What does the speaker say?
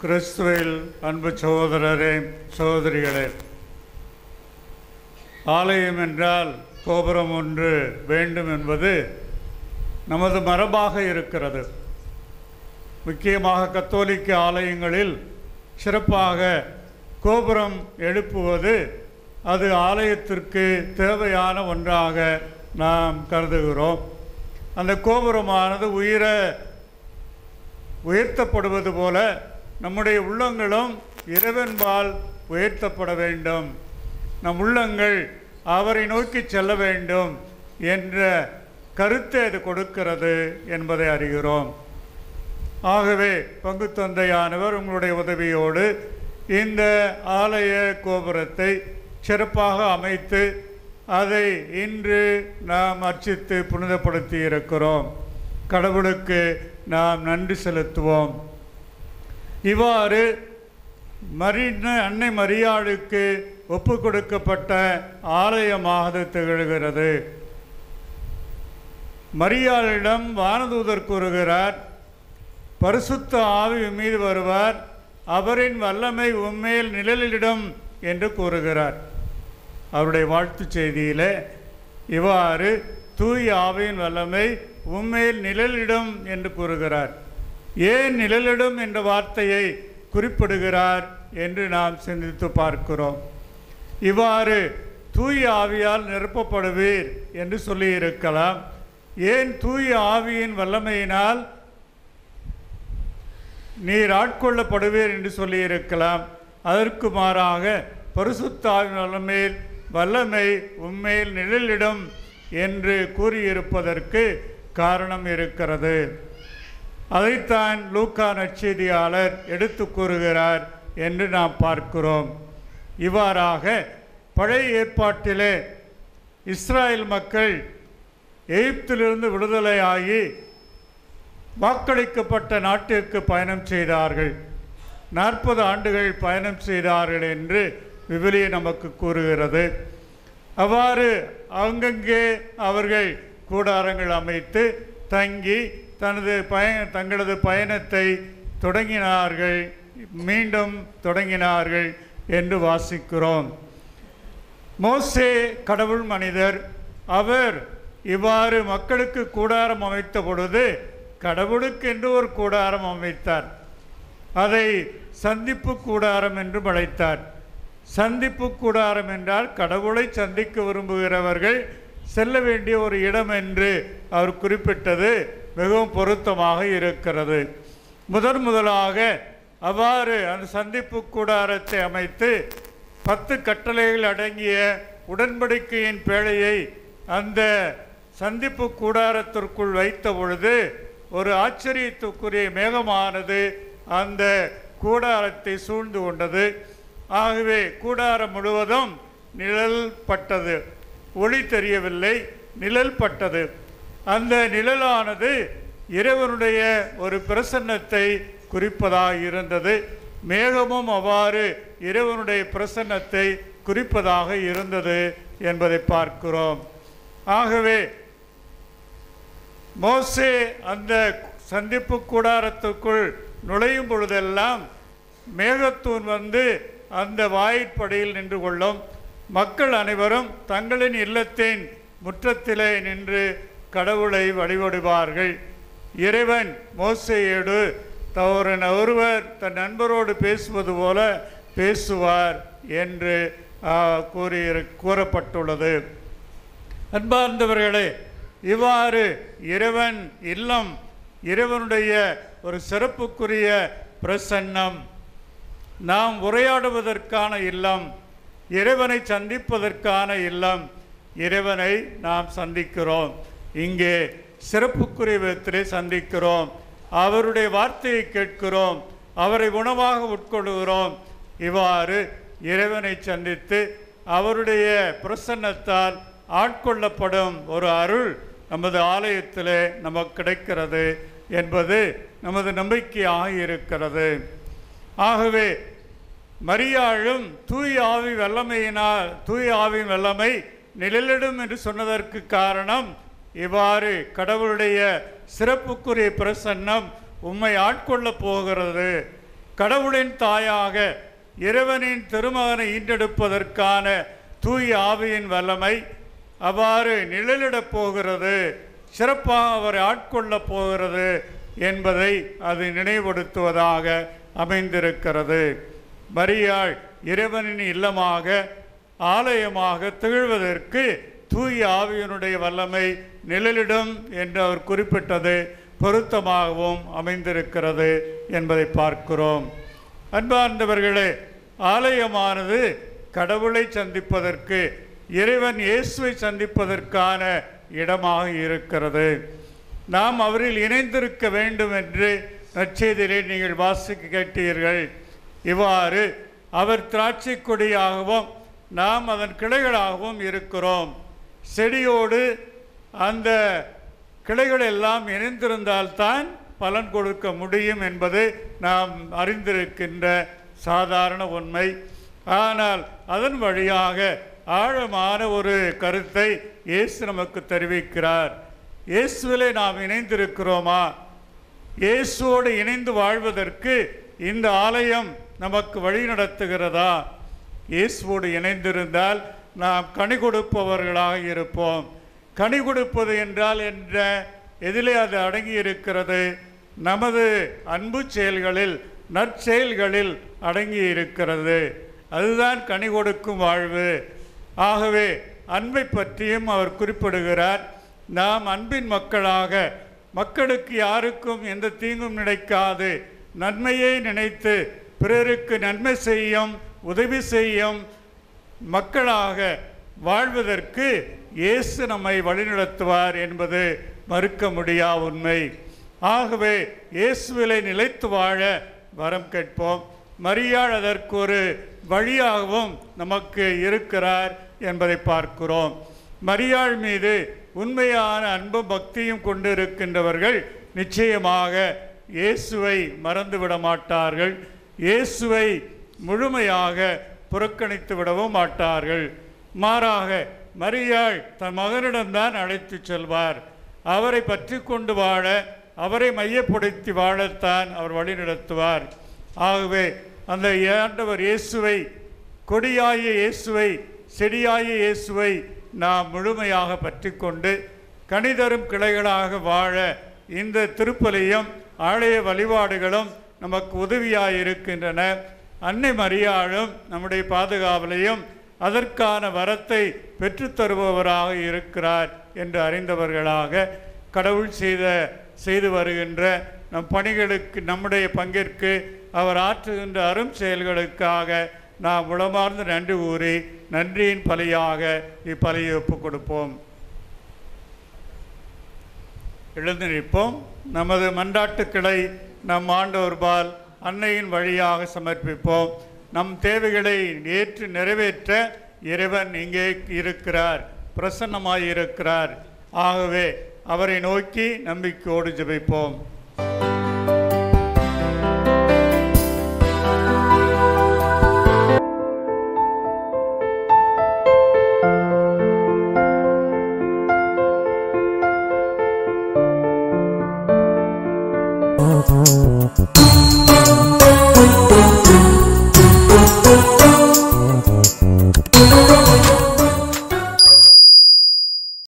கிறிஸ்துவில் அன்பு சகோதரரே சகோதரிகளே ஆலயம் என்றால் கோபுரம் ஒன்று வேண்டும் என்பது நமது மரபாக இருக்கிறது முக்கியமாக கத்தோலிக்க ஆலயங்களில் சிறப்பாக கோபுரம் எழுப்புவது அது ஆலயத்திற்கு தேவையான ஒன்றாக நாம் கருதுகிறோம் அந்த கோபுரமானது உயிர உயர்த்தப்படுவது போல நம்முடைய உள்ளங்களும் இறைவன்பால் உயர்த்தப்பட வேண்டும் நம் உள்ளங்கள் அவரை நோக்கி செல்ல வேண்டும் என்ற கருத்தை அது கொடுக்கிறது என்பதை அறிகிறோம் ஆகவே பங்கு தந்தையானவர் உங்களுடைய உதவியோடு இந்த ஆலய கோபுரத்தை சிறப்பாக அமைத்து அதை இன்று நாம் அர்ச்சித்து புனிதப்படுத்தி இருக்கிறோம் கடவுளுக்கு நாம் நன்றி செலுத்துவோம் இவ்வாறு மரின அன்னை மரியாளுக்கு ஒப்பு கொடுக்கப்பட்ட ஆலயமாக திகழ்கிறது மரியாளிடம் வானதூதர் கூறுகிறார் பரிசுத்த ஆவி உன் மீது வருவார் அவரின் வல்லமை உண்மையில் நிழலிடம் என்று கூறுகிறார் அவருடைய வாழ்த்துச் செய்தியிலே இவ்வாறு தூய் ஆவியின் வல்லமை உண்மையில் நிழலிடம் என்று கூறுகிறார் ஏன் நிழலிடம் என்ற வார்த்தையை குறிப்பிடுகிறார் என்று நாம் சிந்தித்து பார்க்கிறோம் இவ்வாறு தூய ஆவியால் நிரப்பப்படுவீர் என்று சொல்லியிருக்கலாம் ஏன் தூய ஆவியின் வல்லமையினால் நீர் ஆட்கொள்ளப்படுவீர் என்று சொல்லியிருக்கலாம் அதற்கு மாறாக பரிசுத்தாவின் வல்லமையில் வல்லமை உண்மையில் நிழலிடம் என்று கூறியிருப்பதற்கு காரணம் இருக்கிறது அதைத்தான் லூக்கா நற்செய்தியாளர் எடுத்து கூறுகிறார் என்று நாம் பார்க்கிறோம் இவ்வாறாக பழைய ஏற்பாட்டிலே இஸ்ராயல் மக்கள் எகிப்திலிருந்து விடுதலையாகி வாக்களிக்கப்பட்ட நாட்டிற்கு பயணம் செய்தார்கள் நாற்பது ஆண்டுகள் பயணம் செய்தார்கள் என்று விவிலிய நமக்கு கூறுகிறது அவ்வாறு அங்கங்கே அவர்கள் கூடாரங்கள் அமைத்து தங்கி தனது பய தங்களது பயணத்தை தொடங்கினார்கள் மீண்டும் தொடங்கினார்கள் என்று வாசிக்கிறோம் மோசே கடவுள் மனிதர் அவர் இவ்வாறு மக்களுக்கு கூடாரம் அமைத்த பொழுது கடவுளுக்கென்று ஒரு கூடாரம் அமைத்தார் அதை சந்திப்பு கூடாரம் என்று அழைத்தார் சந்திப்பு கூடாரம் என்றால் கடவுளை சந்திக்க விரும்புகிறவர்கள் செல்ல வேண்டிய ஒரு இடம் என்று அவர் குறிப்பிட்டது மிகவும் பொருத்தமாக இருக்கிறது முதன் முதலாக அவ்வாறு அந்த சந்திப்பு கூடாரத்தை அமைத்து பத்து கட்டளைகள் அடங்கிய உடன்படிக்கையின் பேழையை அந்த சந்திப்பு கூடாரத்திற்குள் வைத்த பொழுது ஒரு ஆச்சரியத்துக்குரிய மேகமானது அந்த கூடாரத்தை சூழ்ந்து கொண்டது ஆகவே கூடாரம் முழுவதும் நிழல் பட்டது ஒளி தெரியவில்லை நிழல் பட்டது அந்த நிழலானது இறைவனுடைய ஒரு பிரசன்னத்தை குறிப்பதாக இருந்தது மேகமும் அவ்வாறு இறைவனுடைய பிரசன்னத்தை குறிப்பதாக இருந்தது என்பதை பார்க்கிறோம் ஆகவே மோசே அந்த சந்திப்பு கூடாரத்துக்குள் நுழையும் பொழுதெல்லாம் மேகத்தூண் வந்து அந்த வாயிற்படியில் நின்று கொள்ளும் மக்கள் அனைவரும் தங்களின் இல்லத்தின் முற்றத்திலே நின்று கடவுளை வழிபடுவார்கள் இறைவன் மோசையோடு தவறன் ஒருவர் தன் நண்பரோடு பேசுவது போல பேசுவார் என்று கூறி கூறப்பட்டுள்ளது அன்பார்ந்தவர்களே இவ்வாறு இறைவன் இல்லம் இறைவனுடைய ஒரு சிறப்புக்குரிய பிரசன்னம் நாம் உரையாடுவதற்கான இல்லம் இறைவனை சந்திப்பதற்கான இல்லம் இறைவனை நாம் சந்திக்கிறோம் இங்கே சிறப்புக்குரிய விதத்திலே சந்திக்கிறோம் அவருடைய வார்த்தையை கேட்கிறோம் அவரை உணவாக உட்கொள்கிறோம் இவ்வாறு இறைவனை சந்தித்து அவருடைய பிரசன்னத்தால் ஆட்கொள்ளப்படும் ஒரு அருள் நமது ஆலயத்திலே நமக்கு கிடைக்கிறது என்பது நமது நம்பிக்கையாக இருக்கிறது ஆகவே மரியாளும் தூய் ஆவி வல்லமையினால் தூய் ஆவின் வல்லமை நிழலிடும் என்று சொன்னதற்கு காரணம் இவ்வாறு கடவுளுடைய சிறப்புக்குரிய பிரசன்னம் உம்மை ஆட்கொள்ளப் போகிறது கடவுளின் தாயாக இறைவனின் திருமகனை ஈன்றெடுப்பதற்கான தூய ஆவியின் வல்லமை அவ்வாறு நிழலிடப் போகிறது சிறப்பாக அவரை ஆட்கொள்ளப் போகிறது என்பதை அது நினைவுபடுத்துவதாக அமைந்திருக்கிறது மரியாள் இறைவனின் இல்லமாக ஆலயமாக திகழ்வதற்கு தூய ஆவியனுடைய வல்லமை நிழலிடும் என்று அவர் குறிப்பிட்டது பொருத்தமாகவும் அமைந்திருக்கிறது என்பதை பார்க்கிறோம் அன்பார்ந்தவர்களே ஆலயமானது கடவுளை சந்திப்பதற்கு இறைவன் இயேசுவை சந்திப்பதற்கான இடமாக இருக்கிறது நாம் அவரில் இணைந்திருக்க வேண்டும் என்று நற்செய்தியிலே நீங்கள் வாசிக்க கேட்டீர்கள் இவ்வாறு அவர் திராட்சை கொடியாகவும் நாம் அதன் கிளைகளாகவும் இருக்கிறோம் செடியோடு அந்த கிளைகள் எல்லாம் இணைந்திருந்தால்தான் பலன் கொடுக்க முடியும் என்பது நாம் அறிந்திருக்கின்ற சாதாரண உண்மை ஆனால் அதன் வழியாக ஆழமான ஒரு கருத்தை இயேசு நமக்கு தெரிவிக்கிறார் இயேசுவிலே நாம் இணைந்திருக்கிறோமா இயேசுவோடு இணைந்து வாழ்வதற்கு இந்த ஆலயம் நமக்கு வழி நடத்துகிறதா இயேசுவோடு இணைந்திருந்தால் நாம் கனி கொடுப்பவர்களாக இருப்போம் கனி கொடுப்பது என்றால் என்ற எதிலே அது அடங்கி இருக்கிறது நமது அன்பு செயல்களில் நற்செயல்களில் அடங்கி இருக்கிறது அதுதான் கனி கொடுக்கும் வாழ்வு ஆகவே அன்பை பற்றியும் அவர் குறிப்பிடுகிறார் நாம் அன்பின் மக்களாக மக்களுக்கு யாருக்கும் எந்த தீங்கும் நினைக்காது நன்மையை நினைத்து பிறருக்கு நன்மை செய்யும் உதவி செய்யும் மக்களாக வாழ்வதற்கு இயேசு நம்மை வழிநடத்துவார் என்பது மறுக்க முடியா உண்மை ஆகவே இயேசுவிலை நிலைத்து வாழ வரம் கேட்போம் மரியாள் அதற்கு ஒரு வழியாகவும் நமக்கு இருக்கிறார் என்பதை பார்க்கிறோம் மரியாள் மீது உண்மையான அன்பும் பக்தியும் கொண்டிருக்கின்றவர்கள் நிச்சயமாக இயேசுவை மறந்துவிட மாட்டார்கள் இயேசுவை முழுமையாக புறக்கணித்து விடவும் மாட்டார்கள் மாறாக மரியாள் தன் மகனிடம்தான் அழைத்துச் செல்வார் அவரை பற்றி கொண்டு வாழ அவரை மையப்படுத்தி வாழத்தான் அவர் வழிநடத்துவார் ஆகவே அந்த ஆண்டவர் இயேசுவை கொடியாய இயேசுவை செடியாய இயேசுவை நாம் முழுமையாக பற்றி கொண்டு கனிதரும் கிளைகளாக வாழ இந்த திருப்பலியும் ஆலய வழிபாடுகளும் நமக்கு உதவியாக இருக்கின்றன அன்னை மரியாளும் நம்முடைய பாதுகாவலையும் அதற்கான வரத்தை பெற்றுத்தருபவராக இருக்கிறார் என்று அறிந்தவர்களாக கடவுள் செய்த செய்து வருகின்ற நம் பணிகளுக்கு நம்முடைய பங்கிற்கு அவர் ஆற்றுகின்ற அரும் செயல்களுக்காக நாம் உளமார்ந்த நன்றி கூறி நன்றியின் பலியாக இப்பலியை ஒப்புக் கொடுப்போம் எழுந்து நிற்போம் நமது மன்றாட்டுக்களை நம் ஆண்டவர்பால் அன்னையின் வழியாக சமர்ப்பிப்போம் நம் தேவைகளை ஏற்று நிறைவேற்ற இறைவன் இங்கே இருக்கிறார் பிரசன்னமாய் இருக்கிறார் ஆகவே அவரை நோக்கி நம்பிக்கையோடு ஜெபிப்போம்